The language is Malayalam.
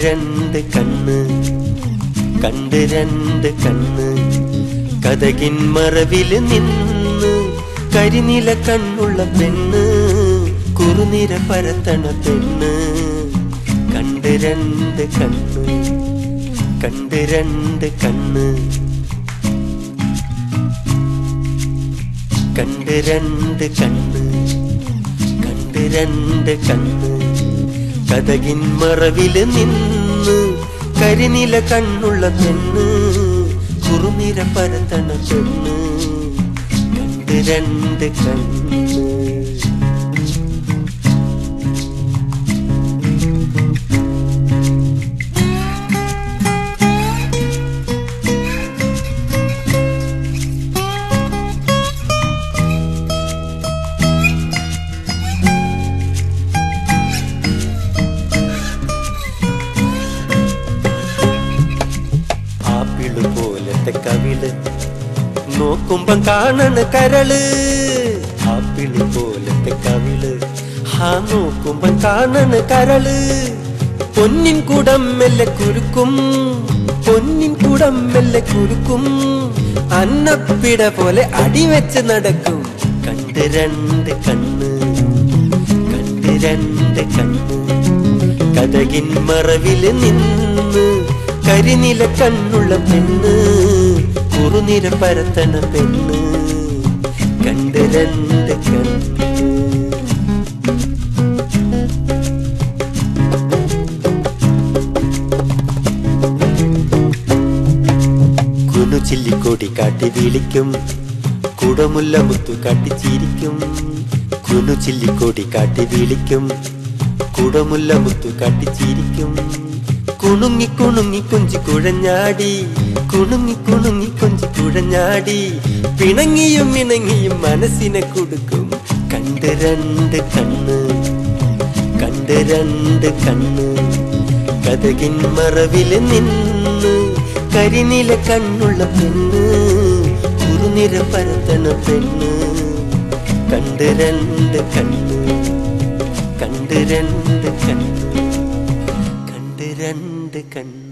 രണ്ട് കണ്ണ് കണ്ട് രണ്ട് കണ്ണ് കഥകിൻ മറവില് നിന്ന് കരിനില കണ്ണുള്ള പെണ്ണ് കുറുനിര പരത്തണ പെണ്ണ് കണ്ട് രണ്ട് കണ്ണ് കണ്ട് രണ്ട് കണ്ണ് കണ്ട് രണ്ട് കണ്ണ് കണ്ട് രണ്ട് കണ്ണ് കഥകിൻ മറവില് നിന്ന് കരിനില കണ്ണുള്ള പെണ്ണ് കുറുനിര പരത്തണ പെണ്ണ് കണ്ട് രണ്ട് കണ്ണ് ആപ്പിള് പോലത്തെ കവിള് നോക്കുമ്പം കാണണ് കരള് ആപ്പിള് പോലത്തെ കവിള് ഹാ നോക്കുമ്പം കാണണ് കരള് പൊന്നിൻ കുടം മെല്ലെ കുരുക്കും പൊന്നിൻ കുടം മെല്ലെ കുരുക്കും അന്നപ്പിട പോലെ അടിവെച്ച് നടക്കും കണ്ട് രണ്ട് കണ്ണ് കണ്ട് രണ്ട് കണ്ണ് കഥകിൻ മറവില് നിന്ന് കരിനില കണ്ണുള്ള പെണ്ണ് കുറുനിര പരത്തണ പെണ്ണ് കണ്ട് രണ്ട് കണ്ണ് കുനു ചില്ലിക്കൊടി കാട്ടി വിളിക്കും കുടമുല്ല മുത്തു കാട്ടി ചിരിക്കും കുനു ചില്ലിക്കൊടി കാട്ടി വിളിക്കും കുടമുല്ല മുത്തു കാട്ടി ചിരിക്കും കുണുങ്ങി കുണുങ്ങി കൊഞ്ചി കുഴഞ്ഞാടി കുണുങ്ങി കുണുങ്ങി കൊഞ്ചി കുഴഞ്ഞാടി പിണങ്ങിയും ഇണങ്ങിയും മനസ്സിനെ കൊടുക്കും കണ്ട് രണ്ട് കണ്ണ് കണ്ട് രണ്ട് കണ്ണ് കഥകിൻ മറവില് നിന്ന് കരിനില കണ്ണുള്ള പെണ്ണ് കുറുനിര പരത്തണ പെണ്ണ് കണ്ട് രണ്ട് കണ്ണ് കണ്ട് രണ്ട് കണ്ണ് കണ്ട് രണ്ട് കണ്ണ്